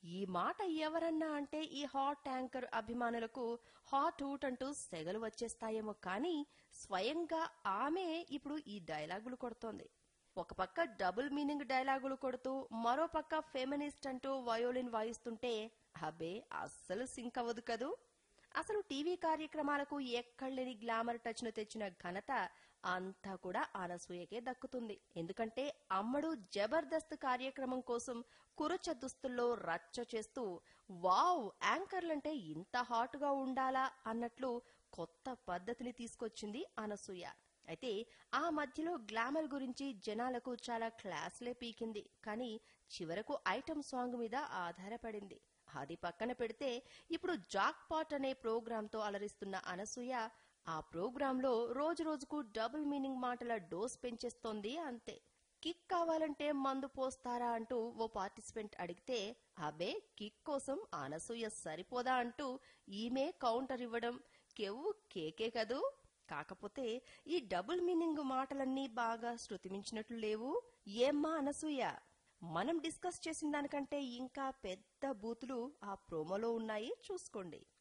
ఈ మాట ఎవరన్నా అంటే ఈ హాట్ ట్యాంకర్ అభిమానులకు హాట్ ఊట్ అంటూ సెగలు వచ్చేస్తాయేమో కానీ స్వయంగా ఆమె ఇప్పుడు ఈ డైలాగులు కొడుతోంది ఒక పక్క డబుల్ మీనింగ్ డైలాగులు కొడుతూ మరో పక్క ఫెమినిస్ట్ అంటూ వయోలిన్ వాయిస్తుంటే అబ్బే అస్సలు సింక్ అవ్వదు కదూ అసలు టీవీ కార్యక్రమాలకు ఎక్కడలేని గ్లామర్ టచ్ ను తెచ్చిన ఘనత అంతా కూడా అనసూయకే దక్కుతుంది ఎందుకంటే అమ్మడు జబర్దస్త్ కార్యక్రమం కోసం కురుచ దుస్తుల్లో రచ్చ చేస్తూ వావ్ యాంకర్లంటే ఇంత హాట్ గా ఉండాలా అన్నట్లు కొత్త పద్ధతిని తీసుకొచ్చింది అనసూయ అయితే ఆ మధ్యలో గ్లామర్ గురించి జనాలకు చాలా క్లాస్లే పీకింది కానీ చివరకు ఐటమ్ సాంగ్ మీద ఆధారపడింది అది పక్కన పెడితే ఇప్పుడు జాక్ పాట్ అనే ప్రోగ్రాంతో అలరిస్తున్న అనసూయ ఆ ప్రోగ్రాంలో రోజు రోజుకు డబుల్ మీనింగ్ మాటల డోస్ పెంచేస్తోంది అంతే కిక్ కావాలంటే మందు పోస్తారా అంటూ ఓ పార్టిసిపెంట్ అడిగితే అబే కిక్ కోసం అనసూయ సరిపోదా అంటూ ఈమె కౌంటర్ ఇవ్వడం కెవ్వు కేకే కదూ కాకపోతే ఈ డబుల్ మీనింగ్ మాటలన్నీ బాగా శృతిమించినట్లు లేవు ఏమ్మా అనసూయ మనం డిస్కస్ చేసిన దానికంటే ఇంకా పెద్ద బూతులు ఆ ప్రోమోలో ఉన్నాయి చూసుకోండి